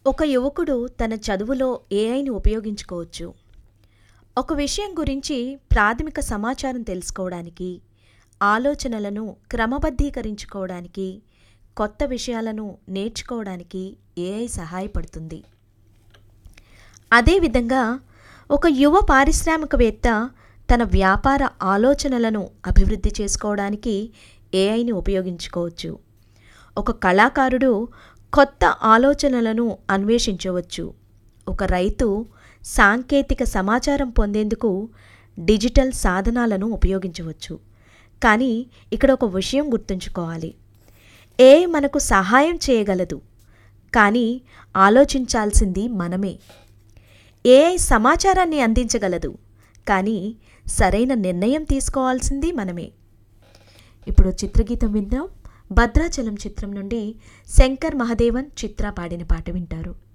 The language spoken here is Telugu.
ఒక యువకుడు తన చదువులో ఏఐని ఉపయోగించుకోవచ్చు ఒక విషయం గురించి ప్రాథమిక సమాచారం తెలుసుకోవడానికి ఆలోచనలను క్రమబద్ధీకరించుకోవడానికి కొత్త విషయాలను నేర్చుకోవడానికి ఏఐ సహాయపడుతుంది అదేవిధంగా ఒక యువ పారిశ్రామికవేత్త తన వ్యాపార ఆలోచనలను అభివృద్ధి చేసుకోవడానికి ఏఐని ఉపయోగించుకోవచ్చు ఒక కళాకారుడు కొత్త ఆలోచనలను అన్వేషించవచ్చు ఒక రైతు సాంకేతిక సమాచారం పొందేందుకు డిజిటల్ సాధనాలను ఉపయోగించవచ్చు కానీ ఇక్కడ ఒక విషయం గుర్తుంచుకోవాలి ఏఐ మనకు సహాయం చేయగలదు కానీ ఆలోచించాల్సింది మనమే ఏఐ సమాచారాన్ని అందించగలదు కానీ సరైన నిర్ణయం తీసుకోవాల్సింది మనమే ఇప్పుడు చిత్రగీతం విందాం భద్రాచలం చిత్రం నుండి శంకర్ మహదేవన్ చిత్ర పాడిన పాట వింటారు